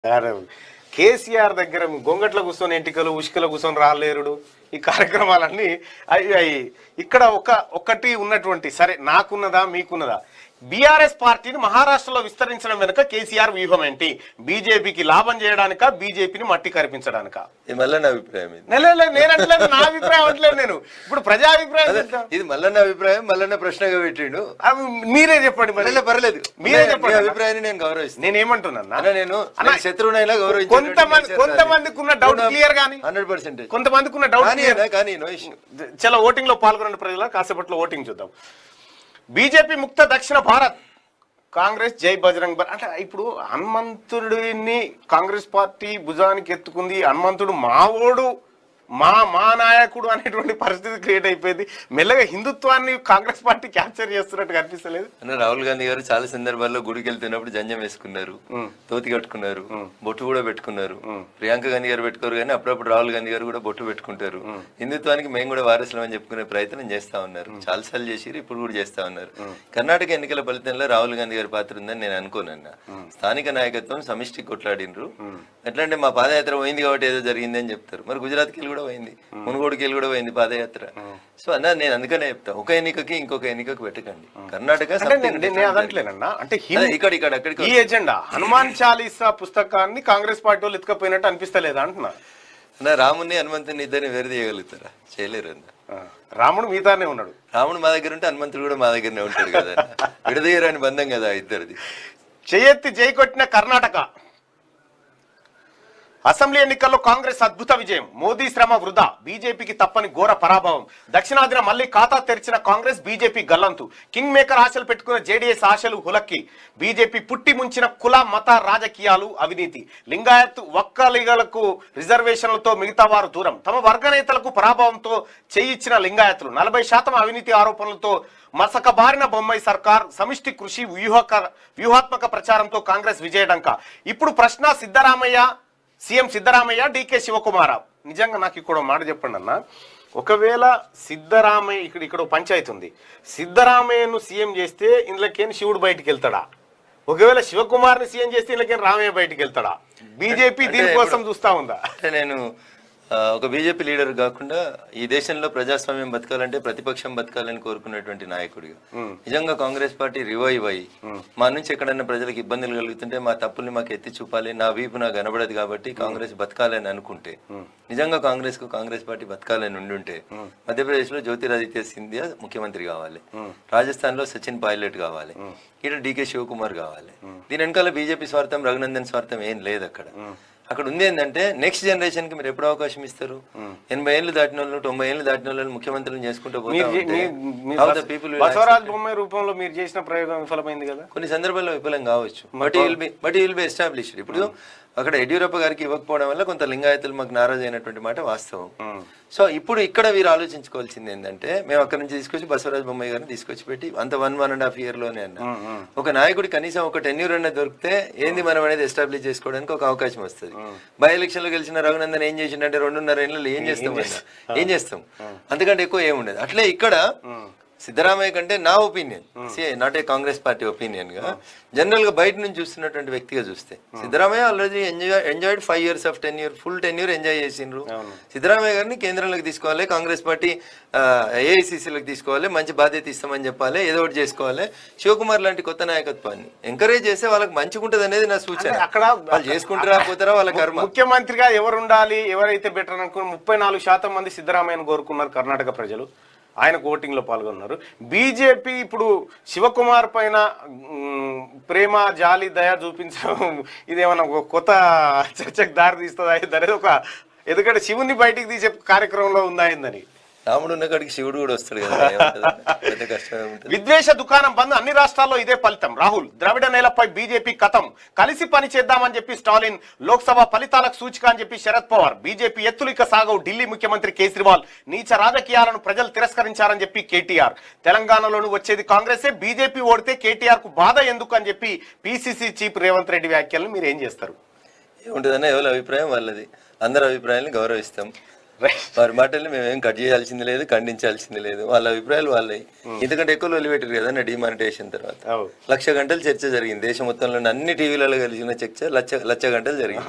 అరే, కేసీఆర్ దగ్గర గొంగట్ల కూర్చొని ఎంటికలు ఉష్కల కూర్చొని రాలేరుడు ఈ కార్యక్రమాలన్నీ అవి అవి ఇక్కడ ఒక ఒకటి ఉన్నటువంటి సరే నాకున్నదా మీకున్నదా బీఆర్ఎస్ పార్టీని మహారాష్ట్రలో విస్తరించడం వెనుక కేసీఆర్ వ్యూహం ఏంటి బీజేపీకి లాభం చేయడానిక బీజేపీని మట్టి కరిపించడానిక ఇది మల్లన్న అభిప్రాయం ఇది నేనంటలేదు నా అభిప్రాయం అంటలేదు నేను ఇప్పుడు ప్రజాభిప్రాయం అదే, చెప్తాం. ఇది మల్లన్న అభిప్రాయం మల్లన్న ప్రశ్నగా పెట్టిండు అవి మీరే చెప్పండి మరి పర్లేదు పర్లేదు మీరే మీ- మీ చెప్పండి అన్న. అభిప్రాయాన్ని నేను గౌరవిస్తాను నేనేమంటున్నా అన్న నేను అన్న, నేను శత్రువునైనా కొంతమంది కొంతమందికి ఉన్న డౌట్ క్లియర్ గాని హండ్రెడ్ పర్సెంట్ కొంతమందికి ఉన్న డౌట్ కానీ క్లియర్ అన్న, కానీ నో ఇష్యూ చాలా ఓటింగ్ లో పాల్గొన్న ప్రజల కాసేపట్లో ఓటింగ్ చూద్దాం బీజేపీ ముక్త దక్షిణ భారత్ కాంగ్రెస్ జై బజరంగ్ బల్ అంటే ఇప్పుడు హనుమంతుడిని కాంగ్రెస్ పార్టీ భుజానికి ఎత్తుకుంది హనుమంతుడు మావోడు మా మా నాయకుడు అనేటువంటి పరిస్థితి క్రియేట్ అయిపోయింది మెల్లగా హిందుత్వాన్ని కాంగ్రెస్ పార్టీ క్యాప్చర్ చేస్తున్నట్టు కనిపిస్తలేదు అన్న రాహుల్ గాంధీ గారు చాలా సందర్భాల్లో గుడికి వెళ్తున్నప్పుడు జంజం వేసుకున్నారు తోతి కట్టుకున్నారు బొట్టు కూడా పెట్టుకున్నారు ప్రియాంక గాంధీ గారు పెట్టుకోరు కానీ అప్పుడప్పుడు రాహుల్ గాంధీ గారు కూడా బొట్టు పెట్టుకుంటారు హిందుత్వానికి మేము కూడా వారసులం అని చెప్పుకునే ప్రయత్నం చేస్తా ఉన్నారు చాలా సార్లు చేసిరు ఇప్పుడు కూడా చేస్తా ఉన్నారు కర్ణాటక ఎన్నికల ఫలితంలో రాహుల్ గాంధీ గారి పాత్ర ఉందని నేను అనుకోనన్న స్థానిక నాయకత్వం సమిష్టి కొట్లాడినరు ఎట్లా అంటే మా పాదయాత్ర పోయింది కాబట్టి ఏదో జరిగింది అని చెప్తారు మరి గుజరాత్కి వెళ్ళి కూడా పోయింది మునుగోడుకి వెళ్ళి కూడా పోయింది పాదయాత్ర సో అన్న నేను అందుకనే చెప్తా ఒక ఎన్నికకి ఇంకొక ఎన్నికకు పెట్టకండి కర్ణాటక అంటే something నేను- నేను different. అదట్లేనన్నా అంటే అదే హిందూ ఇక్కడ ఇక్కడ అక్కడికి ఈ ఎజెండా హనుమాన్ చాలీసా పుస్తకాన్ని కాంగ్రెస్ పార్టీ వాళ్ళు ఎత్తుకపోయినట్టు అనిపిస్తలేదా అంటున్నా అన్న రాముని హనుమంతుని ఇద్దరిని వేరు చేయగలుగుతారా చేయలేరు అన్న ఆ, రాముడు మిగతానే ఉన్నాడు రాముడు మా దగ్గర ఉంటే హనుమంతుడు కూడా మా దగ్గరనే ఉంటాడు కదా అన్న. విడదీయరాని బంధం కదా ఇద్దరిది చేయెత్తి జై కొట్టిన కర్ణాటక అసెంబ్లీ ఎన్నికల్లో కాంగ్రెస్ అద్భుత విజయం మోదీ శ్రమ వృధా బీజేపీకి తప్పని ఘోర పరాభవం దక్షిణాదిన మళ్లీ ఖాతా తెరిచిన కాంగ్రెస్ బీజేపీ గల్లంతు కింగ్ మేకర్ ఆశలు పెట్టుకున్న జేడీఎస్ ఆశలు హులక్కి బీజేపీ పుట్టి ముంచిన కుల మత రాజకీయాలు అవినీతి లింగాయత్ ఒక్కలిగలకు రిజర్వేషన్లతో మిగతా వారు దూరం తమ వర్గ నేతలకు పరాభవంతో చేయిచ్చిన లింగాయతులు నలభై శాతం అవినీతి ఆరోపణలతో మసక బారిన బొమ్మాయి సర్కార్ సమిష్టి కృషి వ్యూహక వ్యూహాత్మక ప్రచారంతో కాంగ్రెస్ విజయడంక ఇప్పుడు ప్రశ్న సిద్ధరామయ్య సీఎం సిద్ధరామయ్య డీకే శివకుమార నిజంగా నాకు ఇక్కడ ఒక మాట చెప్పండి అన్న ఒకవేళ సిద్ధరామయ్య ఇక్కడ ఇక్కడ ఒక పంచాయతీ ఉంది సిద్ధరామయ్యను సీఎం చేస్తే ఇందులోకేం శివుడు బయటికి వెళ్తాడా ఒకవేళ శివకుమార్ని సీఎం చేస్తే ఇందులోకేం రామయ్య బయటికి వెళ్తాడా బీజేపీ అంటే దీనికోసం ఇప్పుడు- చూస్తా ఉందా అంటే నేను ఆ, ఒక బీజేపీ లీడర్ కాకుండా ఈ దేశంలో ప్రజాస్వామ్యం బతకాలంటే ప్రతిపక్షం బతకాలని కోరుకున్నటువంటి నాయకుడిగా నిజంగా కాంగ్రెస్ పార్టీ రివైవ్ అయ్యి మా నుంచి ఎక్కడైనా ప్రజలకు ఇబ్బందులు కలుగుతుంటే మా తప్పుల్ని మాకు ఎత్తి చూపాలి నా వీపు నాకు కనబడదు కాబట్టి కాంగ్రెస్ బతకాలని అనుకుంటే నిజంగా కాంగ్రెస్ కు కాంగ్రెస్ పార్టీ బతకాలని ఉండుంటే మధ్యప్రదేశ్ లో జ్యోతిరాదిత్య సింధియా ముఖ్యమంత్రి కావాలి రాజస్థాన్ లో సచిన్ పైలట్ కావాలి ఇక్కడ డీకే శివకుమార్ కావాలి దీని వెనకాల బీజేపీ స్వార్థం రఘునందన్ స్వార్థం ఏం లేదు అక్కడ అక్కడ ఉంది ఏంటంటే నెక్స్ట్ జనరేషన్ కి మీరు ఎప్పుడు అవకాశం ఇస్తారు ఎనభై ఏళ్ళు దాటిన వాళ్ళు తొంభై ఏళ్ళు దాటిన వాళ్ళు ముఖ్యమంత్రులను చేసుకుంటూ పోతా మీరు ఉంటే మీ- మీ how the బస- people will బసవరాజ్ బొమ్మాయి రూపంలో మీరు చేసిన ప్రయోగం విఫలమైంది కదా కొన్ని సందర్భాల్లో విఫలం కావచ్చు but will be but will be established ఇప్పుడు అక్కడ యడ్యూరప్ప గారికి ఇవ్వకపోవడం వల్ల కొంత లింగాయతులు మాకు నారాజు అయినటువంటి మాట వాస్తవం సో ఇప్పుడు ఇక్కడ వీరు ఆలోచించుకోవాల్సింది ఏంటంటే మేము అక్కడ నుంచి తీసుకొచ్చి బసవరాజ్ బొమ్మాయి గారిని తీసుకొచ్చి పెట్టి అంత one one and half year లోనే అన్న ఒక నాయకుడి కనీసం ఒక టెన్యూర్ అన్న దొరికితే ఏంది మనం అనేది ఎస్టాబ్లిష్ చేసుకోవడానికి ఒక అవకాశం వస్తుంది బై ఎలక్షన్ లో గెలిచిన రఘునందన్ ఏం చేసిండంటే రెండున్నర ఏళ్ళలో ఏం చేస్తాం అన్న? ఏం చేస్తాం అంతకంటే ఎక్కువ ఏముండదు అట్లే ఇక్కడ సిద్ధరామయ్య కంటే నా opinion not a Congress party opinion గా జనరల్ గా బయట నుంచి చూస్తున్నటువంటి వ్యక్తిగా చూస్తే Siddaramaiah already enjoy enjoyed five years of ten year full ten year enjoy చేసిండ్రు సిద్ధరామయ్య గారిని కేంద్రంలోకి తీసుకోవాలి కాంగ్రెస్ పార్టీ ఏఐసిసిలోకి తీసుకోవాలి మంచి బాధ్యత ఇస్తామని చెప్పాలి ఏదో ఒకటి చేసుకోవాలి శివకుమార్ లాంటి కొత్త నాయకత్వాన్ని ఎంకరేజ్ చేస్తే వాళ్ళకి మంచిగా ఉంటది అనేది నా సూచన అక్కడ వాళ్ళు చేసుకుంటారా పోతారా వాళ్ళ కర్మ ముఖ్యమంత్రిగా ఎవరు ఉండాలి ఎవరైతే బెటర్ అనుకుని ముప్పై నాలుగు శాతం మంది సిద్ధరామయ్యను కోరుకున్నారు కర్ణాటక ప్రజలు ఆయనకు ఓటింగ్ లో పాల్గొన్నారు బీజేపీ ఇప్పుడు శివకుమార్ పైన మ్, ప్రేమ జాలి దయ చూపించడం ఇదేమన్నా ఒక కొత్త చర్చకు దారి తీస్తుందా దాని ఒక ఎందుకంటే శివుని బయటికి తీసే కార్యక్రమంలో ఉందా ఏందని రాముడు ఉన్న కాడికి శివుడు కూడా వస్తాడు కదా ఏముంటది? పెద్ద కష్టమే ఉంటుంది విద్వేష దుకాణం బంద్ అన్ని రాష్ట్రాల్లో ఇదే ఫలితం రాహుల్ ద్రవిడ నేలపై బీజేపీ కథం కలిసి పని చేద్దామని చెప్పి స్టాలిన్ లోక్సభ ఫలితాలకు సూచిక అని చెప్పి శరద్ పవార్ బీజేపీ ఎత్తులు ఇక సాగవు ఢిల్లీ ముఖ్యమంత్రి కేజ్రీవాల్ నీచ రాజకీయాలను ప్రజలు తిరస్కరించారని చెప్పి కేటీఆర్ తెలంగాణలోను వచ్చేది కాంగ్రెసే బీజేపీ ఓడితే కేటీఆర్ కు బాధ ఎందుకు అని చెప్పి పీసీసీ చీఫ్ రేవంత్ రెడ్డి వ్యాఖ్యలను మీరు ఏం చేస్తారు ఏముంటుందన్న ఎవరి అభిప్రాయం వాళ్ళది అందరి అభిప్రాయాన్ని గౌరవిస్తాం Right. వారి మాటల్ని మేమేం కట్ చేయాల్సింది లేదు ఖండించాల్సింది లేదు వాళ్ళ అభిప్రాయాలు వాళ్ళవి ఇంతకంటే ఎక్కువ వదిలిపెట్టారు కదా నా డిమానిటేషన్ తర్వాత అవు. లక్ష గంటలు చర్చ జరిగింది దేశం మొత్తంలో అన్ని టీవీలలో కలిసిన చర్చ లక్ష లక్ష గంటలు జరిగింది